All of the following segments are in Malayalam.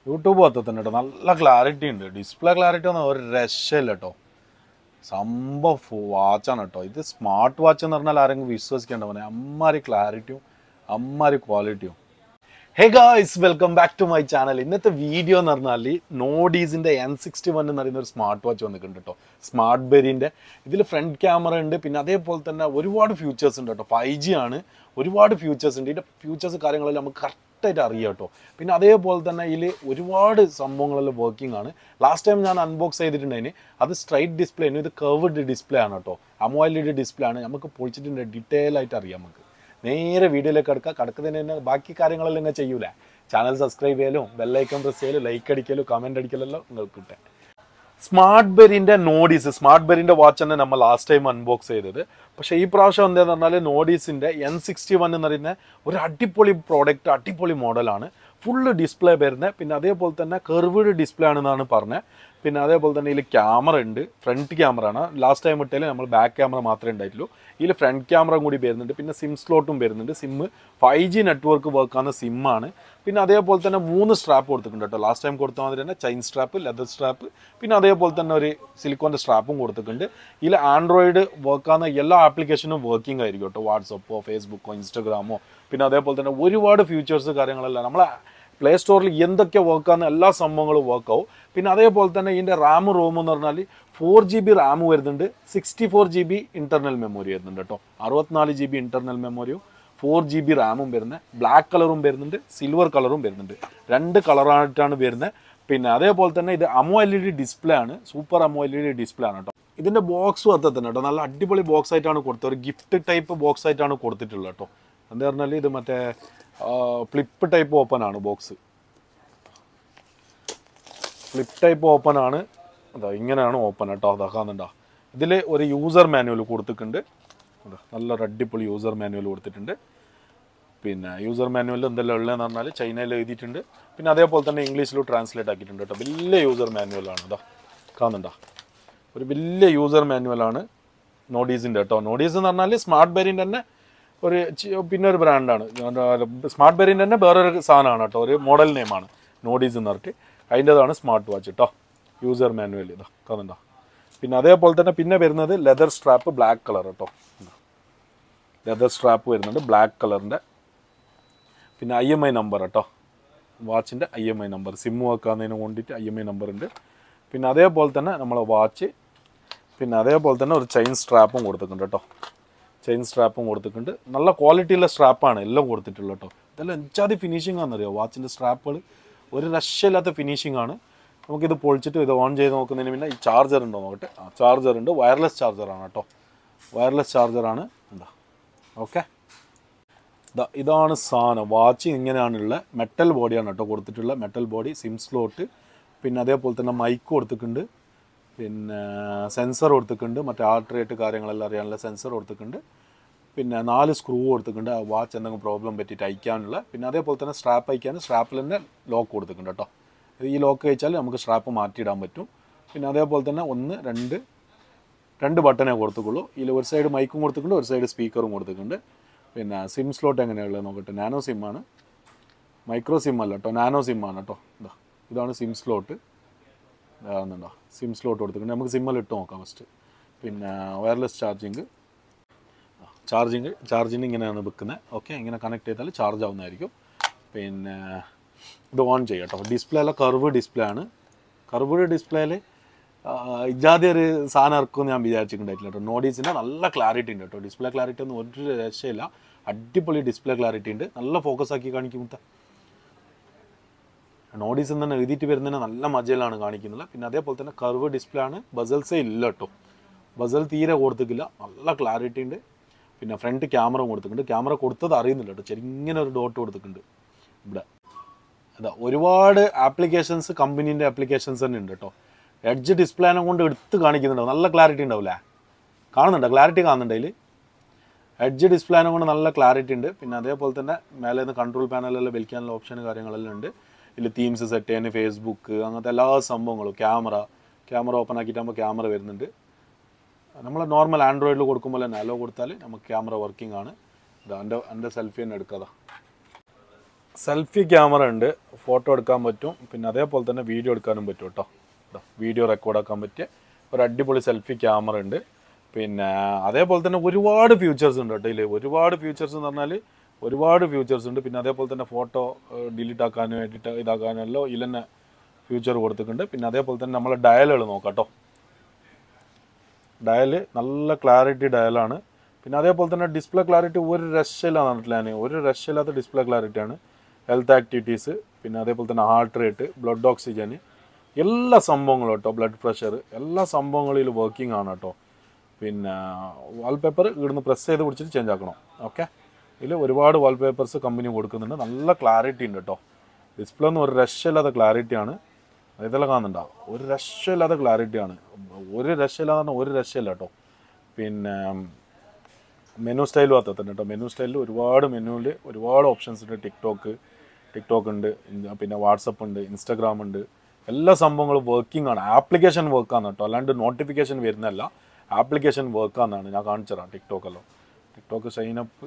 യൂട്യൂബ് പത്തത്തിൽ കേട്ടോ നല്ല ക്ലാരിറ്റി ഉണ്ട് ഡിസ്പ്ലേ ക്ലാരിറ്റി ഒന്നും ഒരു രക്ഷയില്ല കേട്ടോ സംഭവം വാച്ചാണ് കേട്ടോ ഇത് സ്മാർട്ട് വാച്ച് എന്ന് പറഞ്ഞാൽ ആരെങ്കിലും വിശ്വസിക്കേണ്ട പോലെ അമ്മാരി ക്ലാരിറ്റിയും അമ്മാരി ക്വാളിറ്റിയും hey guys welcome back to my channel ഇന്നത്തെ വീഡിയോ എന്ന് പറഞ്ഞാൽ നോഡീസിൻ്റെ എൻ സിക്സ്റ്റി വൺ എന്ന് പറയുന്ന ഒരു സ്മാർട്ട് വാച്ച് വന്നിട്ടുണ്ട് കേട്ടോ സ്മാർട്ട് ബെറിൻ്റെ ഇതിൽ ഫ്രണ്ട് ക്യാമറ ഉണ്ട് പിന്നെ അതേപോലെ തന്നെ ഒരുപാട് ഫീച്ചേഴ്സ് ഉണ്ട് കേട്ടോ ഫൈവ് ജി ആണ് ഒരുപാട് ഫീച്ചേഴ്സ് ഉണ്ട് ഇതിൻ്റെ ഫീച്ചേഴ്സ് കാര്യങ്ങളെല്ലാം നമുക്ക് കറക്റ്റായിട്ട് അറിയാം കേട്ടോ പിന്നെ അതേപോലെ തന്നെ ഇതിൽ ഒരുപാട് സംഭവങ്ങളെല്ലാം വർക്കിംഗ് ആണ് ലാസ്റ്റ് ടൈം ഞാൻ അൺബോക്സ് ചെയ്തിട്ടുണ്ടായിന് അത് സ്ട്രൈറ്റ് ഡിസ്പ്ലേ ആണ് ഇത് കർവ്ഡ് ഡിസ്പ്ലേ ആണ് കേട്ടോ അമോയിലിഡ് ഡിസ്പ്ലേ ആണ് നമുക്ക് പൊളിച്ചിട്ടുണ്ട് ഡീറ്റെയിൽ ആയിട്ട് അറിയാം നമുക്ക് നേരെ വീഡിയോയിലേക്ക് കിടക്കുക കിടക്കുന്നതിന് തന്നെ ബാക്കി കാര്യങ്ങളെല്ലാം ഇങ്ങനെ ചെയ്യൂലേ ചാനൽ സബ്സ്ക്രൈബ് ചെയ്യലും ബെല്ലൈക്കൺ പ്രസ് ചെയ്യലും ലൈക്ക് അടിക്കലും കമൻറ്റ് അടിക്കലെല്ലാം നിങ്ങൾക്ക് കിട്ടുക സ്മാർട്ട് ബെറിൻ്റെ നോഡീസ് സ്മാർട്ട് ബെറിൻ്റെ വാച്ച് തന്നെ നമ്മൾ ലാസ്റ്റ് ടൈം അൺബോക്സ് ചെയ്തത് പക്ഷേ ഈ പ്രാവശ്യം എന്താന്ന് പറഞ്ഞാൽ നോഡീസിൻ്റെ എൻ സിക്സ്റ്റി വൺ എന്ന് പറയുന്ന ഒരു അടിപൊളി പ്രോഡക്റ്റ് അടിപൊളി മോഡലാണ് ഫുള്ള് ഡിസ്പ്ലേ വരുന്നത് പിന്നെ അതേപോലെ തന്നെ കർവ്ഡ് ഡിസ്പ്ലേ ആണെന്നാണ് പറഞ്ഞത് പിന്നെ അതേപോലെ തന്നെ ഇതിൽ ക്യാമറ ഉണ്ട് ഫ്രണ്ട് ക്യാമറ ആണ് ലാസ്റ്റ് ടൈം ഇട്ടാൽ നമ്മൾ ബാക്ക് ക്യാമറ മാത്രമേ ഉണ്ടായിട്ടുള്ളൂ ഇതിൽ ഫ്രണ്ട് ക്യാമറ കൂടി വരുന്നുണ്ട് പിന്നെ സിം സ്ലോട്ടും വരുന്നുണ്ട് സിമ്മ് ഫൈവ് ജി നെറ്റ്വർക്ക് വർക്കാവുന്ന സിമ്മാണ് പിന്നെ അതേപോലെ തന്നെ മൂന്ന് സ്ട്രാപ്പ് കൊടുത്തിട്ടുണ്ട് കേട്ടോ ലാസ്റ്റ് ടൈം കൊടുത്ത മാതിരി തന്നെ ചൈൻ സ്ട്രാപ്പ് ലെതർ സ്ട്രാപ്പ് പിന്നെ അതേപോലെ തന്നെ ഒരു സിലിക്കോൻ്റെ സ്ട്രാപ്പും കൊടുത്തിട്ടുണ്ട് ഇതിൽ ആൻഡ്രോയിഡ് വർക്കാവുന്ന എല്ലാ ആപ്ലിക്കേഷനും വർക്കിംഗ് ആയിരിക്കും കേട്ടോ വാട്സപ്പോ ഫേസ്ബുക്കോ ഇൻസ്റ്റഗ്രാമോ പിന്നെ അതേപോലെ തന്നെ ഒരുപാട് ഫീച്ചേഴ്സ് കാര്യങ്ങളെല്ലാം നമ്മളെ പ്ലേ സ്റ്റോറിൽ എന്തൊക്കെ വർക്കാവുന്ന എല്ലാ സംഭവങ്ങളും വർക്കാവും പിന്നെ അതേപോലെ തന്നെ ഇതിൻ്റെ റാം റോം എന്ന് പറഞ്ഞാൽ ഫോർ ജി ബി റാം വരുന്നുണ്ട് sixty four G B internal memory വരുന്നുണ്ട് കേട്ടോ അറുപത്തിനാല് ജി ബി ഇൻറ്റർണൽ മെമ്മറിയും ഫോർ ജി ബി റാമും വരുന്നത് ബ്ലാക്ക് കളറും വരുന്നുണ്ട് സിൽവർ കളറും വരുന്നുണ്ട് രണ്ട് കളറായിട്ടാണ് വരുന്നത് പിന്നെ അതേപോലെ തന്നെ ഇത് amoled display ആണ് super amoled display ആണ് കേട്ടോ ഇതിൻ്റെ ബോക്സും അത്ര തന്നെ കേട്ടോ നല്ല അടിപൊളി ബോക്സ് ആയിട്ടാണ് കൊടുത്തത് ഒരു ഗിഫ്റ്റ് ടൈപ്പ് ബോക്സ് ആയിട്ടാണ് കൊടുത്തിട്ടുള്ളത് കേട്ടോ എന്താ പറഞ്ഞാൽ ഇത് മറ്റേ ഫ്ലിപ്പ് ടൈപ്പ് ഓപ്പൺ ആണ് ബോക്സ് ഫ്ലിപ്പ് ടൈപ്പ് ഓപ്പൺ ആണ് അതാ ഇങ്ങനെയാണ് ഓപ്പൺ കേട്ടോ അതാക്കാന്നുണ്ടോ ഇതിൽ ഒരു യൂസർ മാനുവൽ കൊടുത്തിട്ടുണ്ട് അതാ നല്ലൊരു അടിപൊളി യൂസർ മാനുവൽ കൊടുത്തിട്ടുണ്ട് പിന്നെ യൂസർ മാനുവൽ എന്തെല്ലാം ഉള്ളതെന്ന് പറഞ്ഞാൽ ചൈനയിൽ എഴുതിയിട്ടുണ്ട് പിന്നെ അതേപോലെ തന്നെ ഇംഗ്ലീഷിലും ട്രാൻസ്ലേറ്റ് ആക്കിയിട്ടുണ്ട് കേട്ടോ വലിയ യൂസർ മാനുവലാണ് അതാ കാണുന്നുണ്ടോ ഒരു വലിയ യൂസർ മാനുവലാണ് നോഡീസിൻ്റെ കേട്ടോ നോഡീസ് എന്ന് പറഞ്ഞാൽ സ്മാർട്ട് ബെറിൻ്റെ തന്നെ ഒരു ചി- പിന്നെ ഒരു ബ്രാൻഡാണ് സ്മാർട്ട് ബെറിൻ്റെ തന്നെ വേറൊരു സാധനമാണ് കേട്ടോ ഒരു മോഡൽ നെയിമാണ് നോഡീസ് എന്ന് പറഞ്ഞിട്ട് അതിൻ്റെതാണ് സ്മാർട്ട് വാച്ച് കേട്ടോ യൂസർ മാനുവൽ ഇതാ കാണുന്നുണ്ടോ പിന്നെ അതേപോലെ തന്നെ പിന്നെ വരുന്നത് ലെതർ സ്ട്രാപ്പ് ബ്ലാക്ക് കളർ കേട്ടോ ലെതർ സ്ട്രാപ്പ് വരുന്നുണ്ട് ബ്ലാക്ക് കളറിൻ്റെ പിന്നെ ഐ എം ഐ നമ്പർ കേട്ടോ വാച്ചിൻ്റെ I M I number sim വെക്കാന്നതിന് വേണ്ടിയിട്ട് ഐ എം ഐ നമ്പർ ഉണ്ട് പിന്നെ അതേപോലെ തന്നെ നമ്മളെ വാച്ച് പിന്നെ അതേപോലെ തന്നെ ഒരു ചെയിൻ സ്ട്രാപ്പും കൊടുത്തിട്ടുണ്ട് കേട്ടോ ചെയിൻ സ്ട്രാപ്പും കൊടുത്തിട്ടുണ്ട് നല്ല ക്വാളിറ്റിയുള്ള സ്ട്രാപ്പാണ് എല്ലാം കൊടുത്തിട്ടുള്ളത് കേട്ടോ ഇതെല്ലാം എഞ്ചാതി ഫിനിഷിംഗ് ആണെന്നറിയോ വാച്ചിൻ്റെ സ്ട്രാപ്പുകൾ ഒരു രക്ഷയില്ലാത്ത ഫിനിഷിംഗ് ആണ് നമുക്കിത് പൊളിച്ചിട്ട് ഇത് ഓൺ ചെയ്ത് നോക്കുന്നതിന് പിന്നെ ഈ ചാർജർ ഉണ്ടോ നോക്കട്ടെ ആ ചാർജർ ഉണ്ട് വയർലെസ് ചാർജറാണ് കേട്ടോ വയർലെസ് ചാർജറാണ് എന്താ ഓക്കെ ദാ ഇതാണ് സാധനം വാച്ച് ഇങ്ങനെയാണുള്ള മെറ്റൽ ബോഡിയാണ് കേട്ടോ കൊടുത്തിട്ടുള്ള മെറ്റൽ ബോഡി സിം സ്ലോട്ട് പിന്നെ അതേപോലെ തന്നെ മൈക്ക് കൊടുത്തിട്ടുണ്ട് പിന്നെ സെൻസർ കൊടുത്തിട്ടുണ്ട് മറ്റേ ഹാർട്ട് റേറ്റ് കാര്യങ്ങളെല്ലാം അറിയാനുള്ള സെൻസർ കൊടുത്തിട്ടുണ്ട് പിന്നെ നാല് സ്ക്രൂ കൊടുത്തിട്ടുണ്ട് ആ വാച്ച് എന്തെങ്കിലും പ്രോബ്ലം പറ്റിയിട്ട് അയക്കാനുള്ള പിന്നെ അതേപോലെ തന്നെ സ്ട്രാപ്പ് അയക്കാൻ സ്ട്രാപ്പിൽ തന്നെ ലോക്ക് കൊടുത്തിട്ടുണ്ട് കേട്ടോ ഈ ലോക്ക് കഴിച്ചാൽ നമുക്ക് സ്ട്രാപ്പ് മാറ്റിയിടാൻ പറ്റും പിന്നെ അതേപോലെ തന്നെ ഒന്ന് രണ്ട് രണ്ട് ബട്ടണേ കൊടുത്തുള്ളൂ ഇതിൽ ഒരു സൈഡ് മൈക്കും കൊടുത്തിട്ടുണ്ട് ഒരു സൈഡ് സ്പീക്കറും കൊടുത്തിട്ടുണ്ട് പിന്നെ സിം സ്ലോട്ട് എങ്ങനെയുള്ളത് നോക്കട്ടെ നാനോ സിമ്മാണ് മൈക്രോ സിം അല്ല കേട്ടോ നാനോ സിമ്മാണ് കേട്ടോ ഇതാ ഇതാണ് സിം സ്ലോട്ട് ഇതാകുന്നുണ്ടോ സിം സ്ലോട്ട് കൊടുത്തിട്ടുണ്ട് നമുക്ക് സിമ്മൽ ഇട്ട് നോക്കാം ഫസ്റ്റ് പിന്നെ വയർലെസ് ചാർജിങ് ചാർജിങ് ചാർജിന് ഇങ്ങനെയാണ് വെക്കുന്നത് ഓക്കെ ഇങ്ങനെ കണക്ട് ചെയ്താൽ ചാർജ് ആവുന്നതായിരിക്കും പിന്നെ ഇത് ഓൺ ചെയ്യാം കേട്ടോ ഡിസ്പ്ലേ അല്ല കർവ് ഡിസ്പ്ലേ ആണ് കർവ്ഡ് ഡിസ്പ്ലേയിൽ ഇജാതി ഒരു സാധനം ഇറക്കുമെന്ന് ഞാൻ വിചാരിച്ചിട്ടുണ്ടായിട്ടില്ല കേട്ടോ നോഡീസിൻ്റെ നല്ല ക്ലാരിറ്റി ഉണ്ട് കേട്ടോ ഡിസ്പ്ലേ ക്ലാരിറ്റി ഒന്നും ഒരു രക്ഷയില്ല അടിപൊളി ഡിസ്പ്ലേ ക്ലാരിറ്റി ഉണ്ട് നല്ല ഫോക്കസ് ആക്കി കാണിക്കും നോഡീസ് തന്നെ എഴുതിയിട്ട് വരുന്നതിന് നല്ല മജയിലാണ് കാണിക്കുന്നത് പിന്നെ അതേപോലെ തന്നെ കർവ് ഡിസ്പ്ലേ ആണ് ബസൽസേ ഇല്ല കേട്ടോ ബസൽ തീരെ കൊടുത്തിട്ടില്ല നല്ല ക്ലാരിറ്റി ഉണ്ട് പിന്നെ ഫ്രണ്ട് ക്യാമറ കൊടുത്തിട്ടുണ്ട് ക്യാമറ കൊടുത്തത് അറിയുന്നില്ല കേട്ടോ ചെറിങ്ങനെ ഒരു ഡോട്ട് കൊടുത്തിട്ടുണ്ട് ഇവിടെ അതാ ഒരുപാട് ആപ്ലിക്കേഷൻസ് കമ്പനീൻ്റെ ആപ്ലിക്കേഷൻസ് തന്നെ ഉണ്ട് കേട്ടോ എഡ്ജ് ഡിസ്പ്ലേനെ കൊണ്ട് എടുത്ത് കാണിക്കുന്നുണ്ടാവും നല്ല ക്ലാരിറ്റി ഉണ്ടാവില്ലേ കാണുന്നുണ്ടോ ക്ലാരിറ്റി കാണുന്നുണ്ട് അതിൽ എഡ്ജ് ഡിസ്പ്ലേനെ കൊണ്ട് നല്ല ക്ലാരിറ്റി ഉണ്ട് പിന്നെ അതേപോലെ തന്നെ മേലെ നിന്ന് കൺട്രോൾ പാനലെല്ലാം വലിക്കാനുള്ള ഓപ്ഷൻ കാര്യങ്ങളെല്ലാം ഉണ്ട് ഇതിൽ തീംസ് സെറ്റ് ചെയ്യാൻ ഫേസ്ബുക്ക് അങ്ങനത്തെ എല്ലാ സംഭവങ്ങളും ക്യാമറ ക്യാമറ ഓപ്പൺ ആക്കിയിട്ടാകുമ്പോൾ ക്യാമറ വരുന്നുണ്ട് നമ്മൾ നോർമൽ ആൻഡ്രോയിഡിൽ കൊടുക്കുമ്പോൾ തന്നെ അലോ കൊടുത്താൽ നമുക്ക് ക്യാമറ വർക്കിംഗ് ആണ് ഇതാ എൻ്റെ എൻ്റെ സെൽഫി തന്നെ എടുക്കാതാ സെൽഫി ക്യാമറ ഉണ്ട് ഫോട്ടോ എടുക്കാൻ പറ്റും പിന്നെ അതേപോലെ തന്നെ വീഡിയോ എടുക്കാനും പറ്റും കേട്ടോ വീഡിയോ റെക്കോർഡ് ആക്കാൻ പറ്റിയ ഒരു അടിപൊളി സെൽഫി ക്യാമറ ഉണ്ട് പിന്നെ അതേപോലെ തന്നെ ഒരുപാട് ഫീച്ചേഴ്സ് ഉണ്ട് കേട്ടോ ഇതിൽ ഒരുപാട് ഫീച്ചേഴ്സ് എന്ന് പറഞ്ഞാൽ ഒരുപാട് ഫീച്ചേഴ്സ് ഉണ്ട് പിന്നെ അതേപോലെ തന്നെ ഫോട്ടോ ഡിലീറ്റ് ആക്കാനും എഡിറ്റ് ഇതാക്കാനും എല്ലാം ഇതിൽ തന്നെ ഫ്യൂച്ചർ കൊടുത്തിട്ടുണ്ട് പിന്നെ അതേപോലെ തന്നെ നമ്മളെ ഡയലുകൾ നോക്കാം കേട്ടോ ഡയല് നല്ല ക്ലാരിറ്റി ഡയലാണ് പിന്നെ അതേപോലെ തന്നെ ഡിസ്പ്ലേ ക്ലാരിറ്റി ഒരു രക്ഷയില്ലാന്ന് പറഞ്ഞിട്ടില്ല ഞാൻ ഒരു രക്ഷയില്ലാത്ത ഡിസ്പ്ലേ ക്ലാരിറ്റിയാണ് ഹെൽത്ത് ആക്ടിവിറ്റീസ് പിന്നെ അതേപോലെ തന്നെ ഹാർട്ട് റേറ്റ് ബ്ലഡ് ഓക്സിജൻ എല്ലാ സംഭവങ്ങളും കേട്ടോ ബ്ലഡ് പ്രഷർ എല്ലാ സംഭവങ്ങളിലും വർക്കിംഗ് ആണ് കേട്ടോ പിന്നെ വാൾപേപ്പർ ഇവിടുന്ന് പ്രസ് ചെയ്ത് പിടിച്ചിട്ട് ചേഞ്ച് ആക്കണം ഓക്കെ ഇതിൽ ഒരുപാട് വാൾപേപ്പേഴ്സ് കമ്പനി കൊടുക്കുന്നുണ്ട് നല്ല ക്ലാരിറ്റി ഉണ്ട് കേട്ടോ ഡിസ്പ്ലേ ഒന്നും ഒരു രക്ഷയില്ലാത്ത ക്ലാരിറ്റിയാണ് ഇതെല്ലാം കാണുന്നുണ്ടാവും ഒരു രക്ഷയില്ലാത്ത ക്ലാരിറ്റിയാണ് ഒരു രക്ഷയില്ലാന്ന് പറഞ്ഞാൽ ഒരു രക്ഷയില്ല കേട്ടോ പിന്നെ മെനു സ്റ്റൈൽ ഭാഗത്തുണ്ട് കേട്ടോ മെനു സ്റ്റൈലിൽ ഒരുപാട് മെനുവിൽ ഒരുപാട് ഓപ്ഷൻസ് ഉണ്ട് ടിക്ടോക്ക് ടിക്ടോക്ക് ഉണ്ട് ഇൻ- പിന്നെ വാട്സപ്പ് ഉണ്ട് ഇൻസ്റ്റാഗ്രാം ഉണ്ട് എല്ലാ സംഭവങ്ങളും വർക്കിംഗ് ആണ് ആപ്ലിക്കേഷൻ വർക്കാണ് കേട്ടോ അല്ലാണ്ട് നോട്ടിഫിക്കേഷൻ വരുന്നതല്ല ആപ്ലിക്കേഷൻ വർക്കാന്നാണ് ഞാൻ കാണിച്ചുതരാം ടിക്ടോക്കല്ലോ ടിക്ടോക്ക് സൈനപ്പ്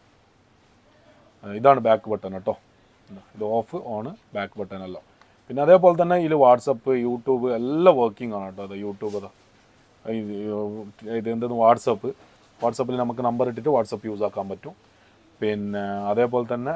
ഇതാണ് ബാക്ക് ബട്ടൺ കേട്ടോ ഇതാ, ഇത് ഓഫ് ഓണ് ബാക്ക് ബട്ടൺ എല്ലാം പിന്നെ അതേപോലെ തന്നെ ഇതിൽ വാട്സപ്പ് യൂട്യൂബ് എല്ലാം വർക്കിംഗ് ആണ് കേട്ടോ അത് യൂട്യൂബ് അതാ ഇത് ഇത് എന്തെന്ന് വാട്സപ്പ് വാട്സപ്പിൽ നമുക്ക് നമ്പർ ഇട്ടിട്ട് വാട്സപ്പ് യൂസ് ആക്കാൻ പറ്റും പിന്നെ അതേപോലെ തന്നെ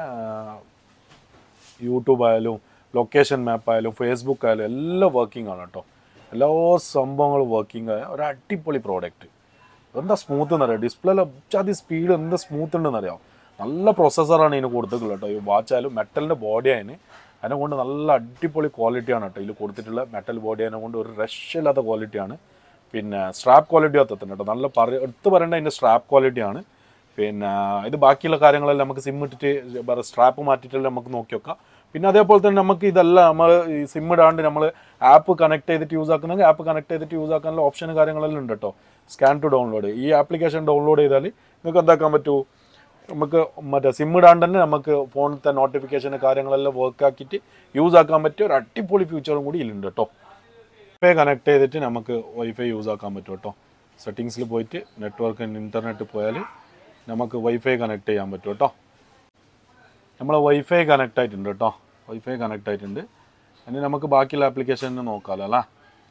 യൂട്യൂബ് ആയാലും ലൊക്കേഷൻ മാപ്പ് ആയാലും ഫേസ്ബുക്ക് ആയാലും എല്ലാം വർക്കിംഗ് ആണ് കേട്ടോ എല്ലാ സംഭവങ്ങളും വർക്കിംഗ് ആയ ഒരു അടിപൊളി പ്രോഡക്റ്റ് എന്താ സ്മൂത്ത് എന്നറിയാം ഡിസ്പ്ലേയിലെ അതി സ്പീഡ് എന്താ സ്മൂത്ത് ഉണ്ടെന്ന് അറിയാം നല്ല പ്രോസസ്സറാണ് ഇതിന് കൊടുത്തിട്ടുള്ളത് കേട്ടോ ഈ വാച്ച് ആയാലും മെറ്റലിൻ്റെ ബോഡി അതിന് അതിനെ കൊണ്ട് നല്ല അടിപൊളി ക്വാളിറ്റിയാണ് കേട്ടോ ഇതിൽ കൊടുത്തിട്ടുള്ള മെറ്റൽ ബോഡി അതിനെ കൊണ്ട് ഒരു രക്ഷയില്ലാത്ത ക്വാളിറ്റിയാണ് പിന്നെ സ്ട്രാപ്പ് ക്വാളിറ്റി എത്തുന്നുണ്ട് കേട്ടോ നല്ല പറ എടുത്ത് പറയേണ്ട അതിൻ്റെ സ്ട്രാപ്പ് ക്വാളിറ്റിയാണ് പിന്നെ ഇത് ബാക്കിയുള്ള കാര്യങ്ങളെല്ലാം നമുക്ക് സിം ഇട്ടിട്ട് സ്ട്രാപ്പ് മാറ്റിയിട്ടെല്ലാം നമുക്ക് നോക്കി വെക്കാം പിന്നെ അതേപോലെ തന്നെ നമുക്ക് ഇതെല്ലാം നമ്മൾ ഈ സിം ഇടാണ്ട് നമ്മൾ ആപ്പ് കണക്ട് ചെയ്തിട്ട് യൂസ് ആക്കുന്നെങ്കിൽ ആപ്പ് കണക്ട് ചെയ്തിട്ട് യൂസ് ആക്കാനുള്ള ഓപ്ഷൻ കാര്യങ്ങളെല്ലാം ഉണ്ട് കേട്ടോ സ്കാൻ ടു ഡൗൺലോഡ് ഈ ആപ്ലിക്കേഷൻ ഡൗൺലോഡ് ചെയ്താൽ നിങ്ങൾക്ക് എന്താക്കാൻ പറ്റൂ നമുക്ക് മറ്റേ സിം ഇടാണ്ട് തന്നെ നമുക്ക് ഫോണിലത്തെ നോട്ടിഫിക്കേഷൻ കാര്യങ്ങളെല്ലാം വർക്ക് ആക്കിയിട്ട് യൂസ് ആക്കാൻ പറ്റിയ ഒരു അടിപൊളി ഫ്യൂച്ചറും കൂടി ഇതിലുണ്ട് കേട്ടോ വൈഫൈ കണക്ട് ചെയ്തിട്ട് നമുക്ക് വൈഫൈ യൂസ് ആക്കാൻ പറ്റും കേട്ടോ സെറ്റിങ്സിൽ പോയിട്ട് നെറ്റ്വർക്ക് ഇൻ്റർനെറ്റ് പോയാൽ നമുക്ക് വൈഫൈ കണക്ട് ചെയ്യാൻ പറ്റും കേട്ടോ നമ്മൾ വൈഫൈ കണക്ട് ആയിട്ടുണ്ട് കേട്ടോ വൈഫൈ കണക്ട് ആയിട്ടുണ്ട് ഇനി നമുക്ക് ബാക്കിയുള്ള ആപ്ലിക്കേഷന് നോക്കാമല്ലോ അല്ലേ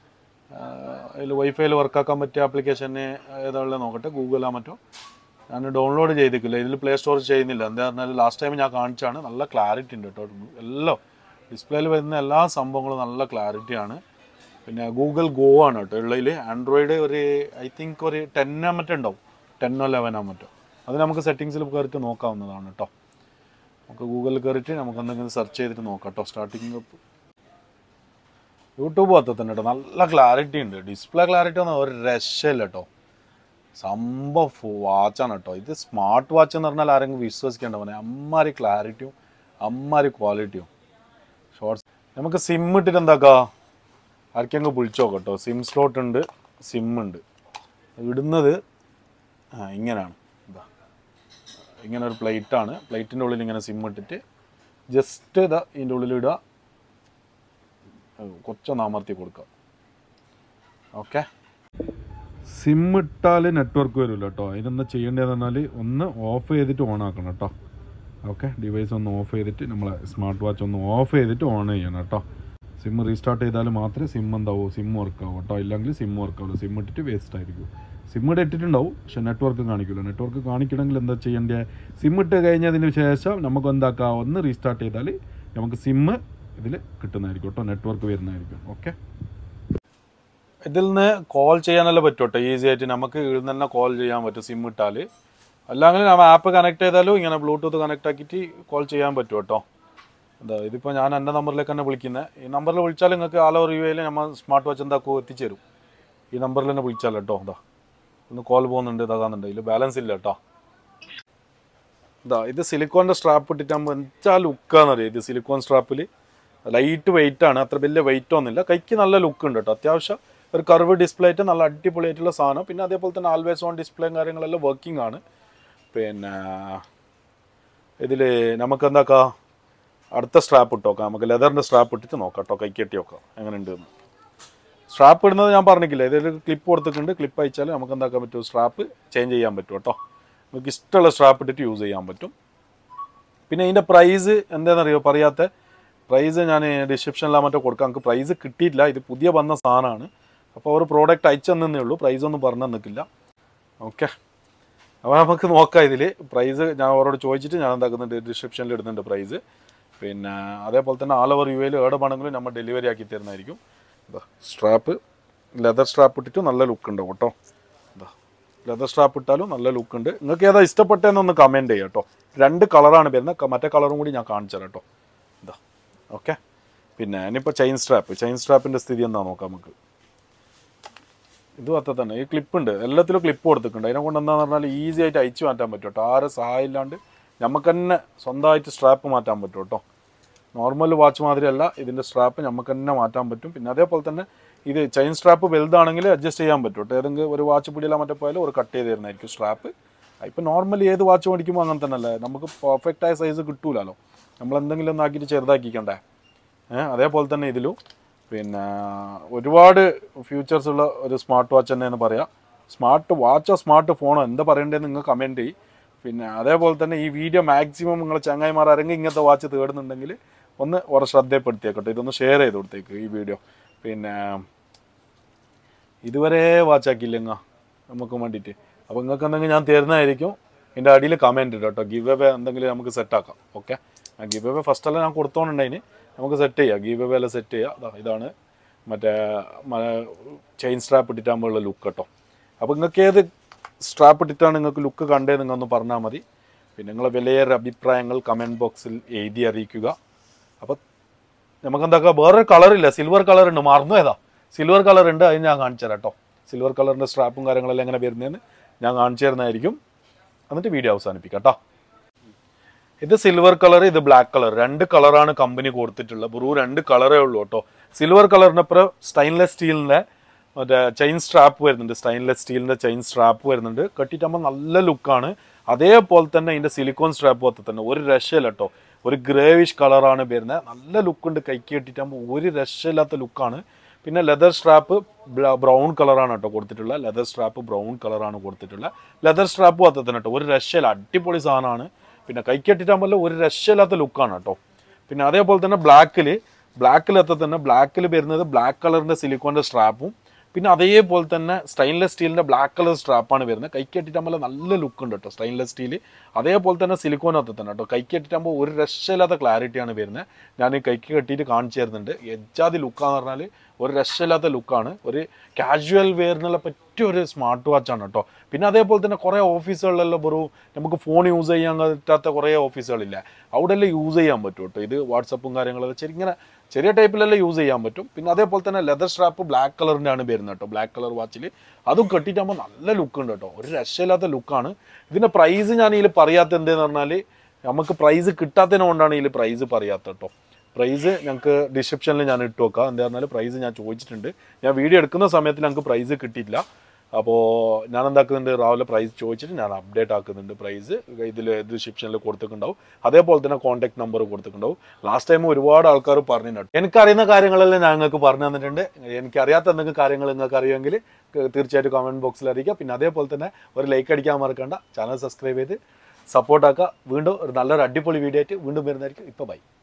അതിൽ വൈഫൈയിൽ വർക്കാക്കാൻ പറ്റിയ ആപ്ലിക്കേഷന് ഏതാണെന്ന് നോക്കട്ടെ ഗൂഗിളാ മറ്റോ ഞാൻ ഡൗൺലോഡ് ചെയ്തിട്ടില്ല ഇതിൽ പ്ലേ സ്റ്റോർ ചെയ്യുന്നില്ല എന്താ പറഞ്ഞാൽ ലാസ്റ്റ് ടൈം ഞാൻ കാണിച്ചാണ് നല്ല ക്ലാരിറ്റി ഉണ്ട് കേട്ടോ എല്ലാം ഡിസ്പ്ലേയിൽ വരുന്ന എല്ലാ സംഭവങ്ങളും നല്ല ക്ലാരിറ്റിയാണ് പിന്നെ ഗൂഗിൾ ഗോ ആണ് കേട്ടോ ഉള്ളതിൽ ആൻഡ്രോയിഡ് ഒരു ഐ തിങ്ക് ഒരു ടെന്നോ മറ്റോ ഉണ്ടാവും ടെന്നോ ലെവനോ മറ്റോ അത് നമുക്ക് സെറ്റിങ്സിൽ കയറിയിട്ട് നോക്കാവുന്നതാണ് കേട്ടോ നമുക്ക് ഗൂഗിളിൽ കയറിയിട്ട് നമുക്ക് എന്തെങ്കിലും സെർച്ച് ചെയ്തിട്ട് നോക്കാം കേട്ടോ സ്റ്റാർട്ടിങ് യൂട്യൂബ് പത്ര തന്നെ കേട്ടോ നല്ല ക്ലാരിറ്റി ഉണ്ട് ഡിസ്പ്ലേ ക്ലാരിറ്റി ഒന്നും ഒരു രക്ഷയില്ല കേട്ടോ സംഭവം വാച്ചാണ് കേട്ടോ ഇത് സ്മാർട്ട് വാച്ച് എന്ന് പറഞ്ഞാൽ ആരെങ്കിലും വിശ്വസിക്കേണ്ട പോലെ അമ്മാരി ക്ലാരിറ്റിയും അമ്മാരി ക്വാളിറ്റിയും ഷോർട്സ് നമുക്ക് സിം ഇട്ടിട്ട് എന്താക്കാ ആർക്കെങ്കിലും വിളിച്ചോ കേട്ടോ സിം സ്ലോട്ട് ഉണ്ട് സിം ഉണ്ട് ഇടുന്നത് ആ ഇങ്ങനെയാണ് ഇതാ ഇങ്ങനെ ഒരു പ്ലേറ്റ് ആണ് പ്ലേറ്റിൻ്റെ ഉള്ളിൽ ഇങ്ങനെ സിം ഇട്ടിട്ട് ജസ്റ്റ് ഇതാ ഇതിൻ്റെ ഉള്ളിൽ ഇടുക കുറച്ചൊന്ന് അമർത്തി കൊടുക്കുക ഓക്കെ സിം ഇട്ടാൽ നെറ്റ്വർക്ക് വരില്ല കേട്ടോ അതിനെന്താ ചെയ്യേണ്ടതെന്ന് പറഞ്ഞാൽ ഒന്ന് ഓഫ് ചെയ്തിട്ട് ഓൺ ആക്കണം കേട്ടോ ഓക്കെ ഡിവൈസ് ഒന്ന് ഓഫ് ചെയ്തിട്ട് നമ്മളെ സ്മാർട്ട് വാച്ച് ഒന്ന് ഓഫ് ചെയ്തിട്ട് ഓൺ ചെയ്യണം കേട്ടോ സിം റീസ്റ്റാർട്ട് ചെയ്താൽ മാത്രമേ സിം എന്താവൂ സിം വർക്ക് ആവും കേട്ടോ ഇല്ലെങ്കിൽ സിം വർക്ക് ആവില്ല സിം ഇട്ടിട്ട് വേസ്റ്റ് ആയിരിക്കും സിം ഇവിടെ ഇട്ടിട്ടുണ്ടാവും പക്ഷെ നെറ്റ്വർക്ക് കാണിക്കില്ല നെറ്റ്വർക്ക് കാണിക്കണമെങ്കിൽ എന്താ ചെയ്യേണ്ടത് സിം ഇട്ട് കഴിഞ്ഞതിന് ശേഷം നമുക്ക് എന്താക്കാം ഒന്ന് റീസ്റ്റാർട്ട് ചെയ്താൽ നമുക്ക് സിം ഇതിൽ കിട്ടുന്നതായിരിക്കും കേട്ടോ നെറ്റ്വർക്ക് വരുന്നതായിരിക്കും ഓക്കെ ഇതിൽ നിന്ന് കോൾ ചെയ്യാനല്ലേ പറ്റും കേട്ടോ ഈസി ആയിട്ട് നമുക്ക് ഇതിൽ നിന്ന് തന്നെ കോൾ ചെയ്യാൻ പറ്റും സിം ഇട്ടാൽ അല്ലെങ്കിൽ നമ്മൾ ആപ്പ് കണക്ട് ചെയ്താലും ഇങ്ങനെ ബ്ലൂടൂത്ത് കണക്ട് ആക്കിയിട്ട് കോൾ ചെയ്യാൻ പറ്റും കേട്ടോ എന്താ ഇതിപ്പോൾ ഞാൻ എൻ്റെ നമ്പറിലേക്ക് തന്നെ വിളിക്കുന്നത് ഈ നമ്പറിൽ വിളിച്ചാൽ നിങ്ങൾക്ക് ആലോ റിവ്യൂയിൽ നമ്മൾ സ്മാർട്ട് വാച്ച് എന്താക്കും എത്തിച്ചേരും ഈ നമ്പറിൽ തന്നെ വിളിച്ചാൽ കേട്ടോ ഇതാ ഒന്ന് കോൾ പോകുന്നുണ്ട് ഇതാകുന്നുണ്ട് ഇതിൽ ബാലൻസ് ഇല്ല കേട്ടോ ഇതാ ഇത് സിലിക്കോണിൻ്റെ സ്ട്രാപ്പ് ഇട്ടിട്ടാകുമ്പോൾ എന്താ ലുക്കാണെന്നറിയാം ഇത് സിലിക്കോൺ സ്ട്രാപ്പിൽ ലൈറ്റ് വെയിറ്റ് ആണ് അത്ര വലിയ വെയിറ്റ് ഒന്നുമില്ല കൈക്ക് നല്ല ലുക്ക് ഉണ്ട് കേട്ടോ അത്യാവശ്യം ഒരു കർവ് ഡിസ്പ്ലേ ആയിട്ട് നല്ല അടിപൊളിയായിട്ടുള്ള സാധനം പിന്നെ അതേപോലെ തന്നെ ആൽവേസ് ഓൺ ഡിസ്പ്ലേയും കാര്യങ്ങളെല്ലാം വർക്കിംഗ് ആണ് പിന്നെ ഇതിൽ നമുക്ക് എന്താക്കാം അടുത്ത സ്ട്രാപ്പ് ഇട്ട് നോക്കാം നമുക്ക് ലെതറിൻ്റെ സ്ട്രാപ്പ് ഇട്ടിട്ട് നോക്കാം കേട്ടോ കൈ കെട്ടി നോക്കാം എങ്ങനെയുണ്ട് എന്ന് സ്ട്രാപ്പ് ഇടുന്നത് ഞാൻ പറഞ്ഞിട്ടില്ല ഇതിൽ ക്ലിപ്പ് കൊടുത്തിട്ടുണ്ട് ക്ലിപ്പ് അയച്ചാൽ നമുക്ക് എന്താക്കാൻ പറ്റും സ്ട്രാപ്പ് ചേഞ്ച് ചെയ്യാൻ പറ്റും കേട്ടോ നമുക്ക് ഇഷ്ടമുള്ള സ്ട്രാപ്പ് ഇട്ടിട്ട് യൂസ് ചെയ്യാൻ പറ്റും പിന്നെ ഇതിൻ്റെ പ്രൈസ് എന്താണെന്നറിയോ പറയാത്ത പ്രൈസ് ഞാൻ ഡിസ്ക്രിപ്ഷനിലാ മറ്റോ കൊടുക്കാം നമുക്ക് പ്രൈസ് കിട്ടിയിട്ടില്ല ഇത് പുതിയ വന്ന സാധനമാണ് അപ്പോൾ അവർ പ്രോഡക്റ്റ് അയച്ചു തന്നേ ഉള്ളൂ പ്രൈസ് ഒന്നും പറഞ്ഞു തന്നിട്ടില്ല ഓക്കെ അപ്പോൾ നമുക്ക് നോക്കാം ഇതിൽ പ്രൈസ് ഞാൻ അവരോട് ചോദിച്ചിട്ട് ഞാൻ എന്താക്കുന്നുണ്ട് ഡിസ്ക്രിപ്ഷനിൽ ഇടുന്നുണ്ട് പ്രൈസ് പിന്നെ അതേപോലെ തന്നെ ആൾ ഓവർ യു എയിൽ എവിടെ വേണമെങ്കിലും നമ്മൾ ഡെലിവറി ആക്കി തരുന്നതായിരിക്കും സ്ട്രാപ്പ് ലെതർ സ്ട്രാപ്പ് ഇട്ടിട്ട് നല്ല ലുക്ക് ഉണ്ട് കേട്ടോ ഇതാ ലെതർ സ്ട്രാപ്പ് ഇട്ടാലും നല്ല ലുക്ക് ഉണ്ട് നിങ്ങൾക്ക് ഏതാ ഇഷ്ടപ്പെട്ടതെന്നൊന്ന് കമൻറ്റ് ചെയ്യാം കേട്ടോ രണ്ട് കളറാണ് വരുന്നത് ക- മറ്റേ കളറും കൂടി ഞാൻ കാണിച്ചു തരാം കേട്ടോ ഇതാ ഓക്കെ പിന്നെ ഇനിയിപ്പോൾ ചെയിൻ സ്ട്രാപ്പ് ചെയിൻ സ്ട്രാപ്പിൻ്റെ സ്ഥിതി എന്താ നോക്കാം നമുക്ക് ഇതും അത്ര തന്നെ ഈ ക്ലിപ്പ് ഉണ്ട് എല്ലാത്തിലും ക്ലിപ്പ് കൊടുത്തിട്ടുണ്ട് അതിനെ കൊണ്ട് എന്താണെന്ന് പറഞ്ഞാൽ ഈസി ആയിട്ട് അയച്ചു മാറ്റാൻ പറ്റും കേട്ടോ ആരെ സഹായം ഇല്ലാണ്ട് നമുക്ക് തന്നെ സ്വന്തമായിട്ട് സ്ട്രാപ്പ് മാറ്റാൻ പറ്റും കേട്ടോ നോർമൽ വാച്ച് മാതിരിയല്ല ഇതിൻ്റെ സ്ട്രാപ്പ് നമുക്ക് തന്നെ മാറ്റാൻ പറ്റും പിന്നെ അതേപോലെ തന്നെ ഇത് ചെയിൻ സ്ട്രാപ്പ് വലുതാണെങ്കിൽ അഡ്ജസ്റ്റ് ചെയ്യാൻ പറ്റും കേട്ടോ ഏതെങ്കിലും ഒരു വാച്ച് പിടിയിലാ മറ്റേ പോയാലും ഒരു കട്ട് ചെയ്ത് തരുന്നതായിരിക്കും സ്ട്രാപ്പ് ഇപ്പം നോർമലി ഏത് വാച്ച് മേടിക്കുമ്പോൾ അങ്ങനെ തന്നെ അല്ലേ നമുക്ക് പെർഫെക്റ്റ് ആയ സൈസ് കിട്ടൂലല്ലോ നമ്മൾ എന്തെങ്കിലും ഒന്ന് ആക്കിയിട്ട് ചെറുതാക്കിക്കണ്ടേ ഏഹ് അതേപോലെ തന്നെ ഇതിലും പിന്നെ ഒരുപാട് ഫീച്ചേഴ്സ് ഉള്ള ഒരു സ്മാർട്ട് വാച്ച് തന്നെ എന്ന് പറയാം സ്മാർട്ട് വാച്ചോ സ്മാർട്ട് ഫോണോ എന്താ പറയണ്ടതെന്ന് നിങ്ങൾ കമൻറ്റ് ചെയ്യും പിന്നെ അതേപോലെ തന്നെ ഈ വീഡിയോ മാക്സിമം നിങ്ങൾ ചങ്ങായിമാർ ആരെങ്കിലും ഇങ്ങനത്തെ വാച്ച് തേടുന്നുണ്ടെങ്കിൽ ഒന്ന് ഓരോ ശ്രദ്ധപ്പെടുത്തിയേക്കട്ടെ ഇതൊന്ന് ഷെയർ ചെയ്ത് കൊടുത്തേക്ക് ഈ വീഡിയോ പിന്നെ ഇതുവരെ വാച്ചാക്കിയില്ലെങ്ങ നമുക്ക് വേണ്ടിയിട്ട് അപ്പോൾ നിങ്ങൾക്ക് എന്തെങ്കിലും ഞാൻ തരുന്നതായിരിക്കും എൻ്റെ അടിയിൽ കമൻറ്റ് ഇട്ടോ കേട്ടോ ഗിവ് അവേ എന്തെങ്കിലും നമുക്ക് സെറ്റാക്കാം ഓക്കെ ആ ഗിവ് അവേ ഫസ്റ്റ് എല്ലാം ഞാൻ കൊടുത്തോണ്ടുണ്ടതിന് നമുക്ക് സെറ്റ് ചെയ്യാം ഗിവ് അവേ എല്ലാം സെറ്റ് ചെയ്യാം ദാ ഇതാണ് മറ്റേ ചെയിൻ സ്ട്രാപ്പ് ഇട്ടിട്ടാകുമ്പോഴുള്ള ലുക്ക് കേട്ടോ അപ്പോൾ നിങ്ങൾക്ക് ഏത് സ്ട്രാപ്പ് ഇട്ടിട്ടാണ് നിങ്ങൾക്ക് ലുക്ക് കണ്ടേ നിങ്ങൾ ഒന്ന് പറഞ്ഞാൽ മതി പിന്നെ നിങ്ങളെ വിലയേറെ അഭിപ്രായങ്ങൾ കമൻറ്റ് ബോക്സിൽ എഴുതി അറിയിക്കുക അപ്പോൾ നമുക്ക് എന്താക്കാം വേറൊരു കളറില്ല സിൽവർ കളർ ഉണ്ട് മറന്നു ഏതാ സിൽവർ കളർ ഉണ്ട് അത് ഞാൻ കാണിച്ചു തരാം കേട്ടോ സിൽവർ കളറിൻ്റെ സ്ട്രാപ്പും കാര്യങ്ങളെല്ലാം എങ്ങനെ വരുന്നതെന്ന് ഞാൻ കാണിച്ചു തരുന്നതായിരിക്കും എന്നിട്ട് വീഡിയോ അവസാനിപ്പിക്കാം കേട്ടോ ഇത് സിൽവർ കളർ ഇത് ബ്ലാക്ക് കളർ രണ്ട് കളറാണ് കമ്പനി കൊടുത്തിട്ടുള്ളത് ബ്രൂ രണ്ട് കളറേ ഉള്ളൂ കേട്ടോ സിൽവർ കളറിന് അപ്പുറം സ്റ്റൈൻലെസ് സ്റ്റീലിൻ്റെ മറ്റേ ചെയിൻ സ്ട്രാപ്പ് വരുന്നുണ്ട് സ്റ്റൈൻലെസ് സ്റ്റീലിൻ്റെ ചെയിൻ സ്ട്രാപ്പ് വരുന്നുണ്ട് കെട്ടിട്ടാകുമ്പോൾ നല്ല ലുക്കാണ് അതേപോലെ തന്നെ ഇതിൻ്റെ സിലിക്കോൺ സ്ട്രാപ്പ് പോലത്തെ തന്നെ ഒരു രക്ഷയില്ല കേട്ടോ ഒരു ഗ്രേവിഷ് കളറാണ് വരുന്നത് നല്ല ലുക്കുണ്ട് കൈക്ക് കെട്ടിട്ടാകുമ്പോൾ ഒരു രക്ഷയില്ലാത്ത ലുക്കാണ് പിന്നെ ലെതർ സ്ട്രാപ്പ് ബ്രൗൺ കളറാണ് കേട്ടോ കൊടുത്തിട്ടുള്ളത് ലെതർ സ്ട്രാപ്പ് ബ്രൗൺ കളറാണ് കൊടുത്തിട്ടുള്ളത് ലെതർ സ്ട്രാപ്പ് പോലത്തെ തന്നെ കേട്ടോ ഒരു രക്ഷയില്ല അടിപൊളി സാധനമാണ് പിന്നെ കൈക്കെട്ടിട്ടാകുമ്പോൾ ഒരു രക്ഷയില്ലാത്ത ലുക്കാണ് കേട്ടോ പിന്നെ അതേപോലെ തന്നെ ബ്ലാക്കിൽ ബ്ലാക്കിലെത്ത തന്നെ ബ്ലാക്കിൽ വരുന്നത് ബ്ലാക്ക് കളറിൻ്റെ സിലിക്കോൻ്റെ സ്ട്രാപ്പും പിന്നെ അതേപോലെ തന്നെ സ്റ്റെയിൻലെസ് സ്റ്റീലിൻ്റെ ബ്ലാക്ക് കളർ സ്ട്രാപ്പാണ് വരുന്നത് കൈക്കെട്ടിട്ടാകുമ്പോൾ നല്ല ലുക്ക് ഉണ്ട് കേട്ടോ സ്റ്റെയിൻലെസ് സ്റ്റീൽ അതേപോലെ തന്നെ സിലിക്കോനകത്ത് തന്നെ കേട്ടോ കൈക്കെട്ടിട്ടാകുമ്പോൾ ഒരു രക്ഷയില്ലാത്ത ക്ലാരിറ്റിയാണ് വരുന്നത് ഞാൻ ഈ കൈക്ക് കെട്ടിയിട്ട് കാണിച്ചു തരുന്നുണ്ട് എജാതി ലുക്കാന്ന് പറഞ്ഞാൽ ഒരു രക്ഷയില്ലാത്ത ലുക്കാണ് ഒരു കാഷ്വൽ വെയറിനുള്ള പറ്റിയ ഒരു സ്മാർട്ട് വാച്ചാണ് കേട്ടോ പിന്നെ അതേപോലെ തന്നെ കുറേ ഓഫീസുകളിലെല്ലാം വെറും നമുക്ക് ഫോൺ യൂസ് ചെയ്യാൻ പറ്റാത്ത കുറേ ഓഫീസുകളില്ല അവിടെ എല്ലാം യൂസ് ചെയ്യാൻ പറ്റും കേട്ടോ ഇത് വാട്സപ്പും കാര്യങ്ങളൊക്കെ ശരി ഇങ്ങനെ ചെറിയ ടൈപ്പിലെല്ലാം യൂസ് ചെയ്യാൻ പറ്റും പിന്നെ അതേപോലെ തന്നെ ലെതർ സ്ട്രാപ്പ് ബ്ലാക്ക് കളറിൻ്റെ ആണ് വരുന്നത് കേട്ടോ ബ്ലാക്ക് കളർ വാച്ചിൽ അതും കെട്ടിട്ടാകുമ്പോൾ നല്ല ലുക്ക് ഉണ്ട് കേട്ടോ ഒരു രക്ഷയില്ലാത്ത ലുക്കാണ് ഇതിൻ്റെ പ്രൈസ് ഞാൻ ഇതിൽ പറയാത്ത എന്തെന്ന് പറഞ്ഞാൽ നമുക്ക് പ്രൈസ് കിട്ടാത്തതിനെ കൊണ്ടാണ് ഇതിൽ പ്രൈസ് പറയാത്ത കേട്ടോ പ്രൈസ് ഞങ്ങൾക്ക് ഡിസ്ക്രിപ്ഷനിൽ ഞാൻ ഇട്ട് വെക്കാം എന്താ പറഞ്ഞാൽ പ്രൈസ് ഞാൻ ചോദിച്ചിട്ടുണ്ട് ഞാൻ വീഡിയോ എടുക്കുന്ന സമയത്ത് ഞങ്ങൾക്ക് പ്രൈസ് കിട്ടിയിട്ടില്ല അപ്പോൾ ഞാൻ എന്താക്കുന്നുണ്ട് രാവിലെ പ്രൈസ് ചോദിച്ചിട്ട് ഞാൻ അപ്ഡേറ്റ് ആക്കുന്നുണ്ട് പ്രൈസ് ഇതിൽ ഡിസ്ക്രിപ്ഷനിൽ കൊടുത്തിട്ടുണ്ടാവും അതേപോലെ തന്നെ കോൺടാക്ട് നമ്പർ കൊടുത്തിട്ടുണ്ടാവും ലാസ്റ്റ് ടൈം ഒരുപാട് ആൾക്കാർ പറഞ്ഞിട്ടുണ്ട് എനിക്കറിയുന്ന കാര്യങ്ങളെല്ലാം ഞാൻ നിങ്ങൾക്ക് പറഞ്ഞു തന്നിട്ടുണ്ട് എനിക്കറിയാത്ത എന്തെങ്കിലും കാര്യങ്ങൾ നിങ്ങൾക്ക് അറിയുമെങ്കിൽ തീർച്ചയായിട്ടും കമൻറ്റ് ബോക്സിൽ അറിയിക്കുക പിന്നെ അതേപോലെ തന്നെ ഒരു ലൈക്ക് അടിക്കാൻ മറക്കണ്ട ചാനൽ സബ്സ്ക്രൈബ് ചെയ്ത് സപ്പോർട്ടാക്കുക വീണ്ടും ഒരു നല്ലൊരു അടിപൊളി വീഡിയോ ആയിട്ട് വീണ്ടും വരുന്നതായിരിക്കും ഇപ്പോൾ ബൈ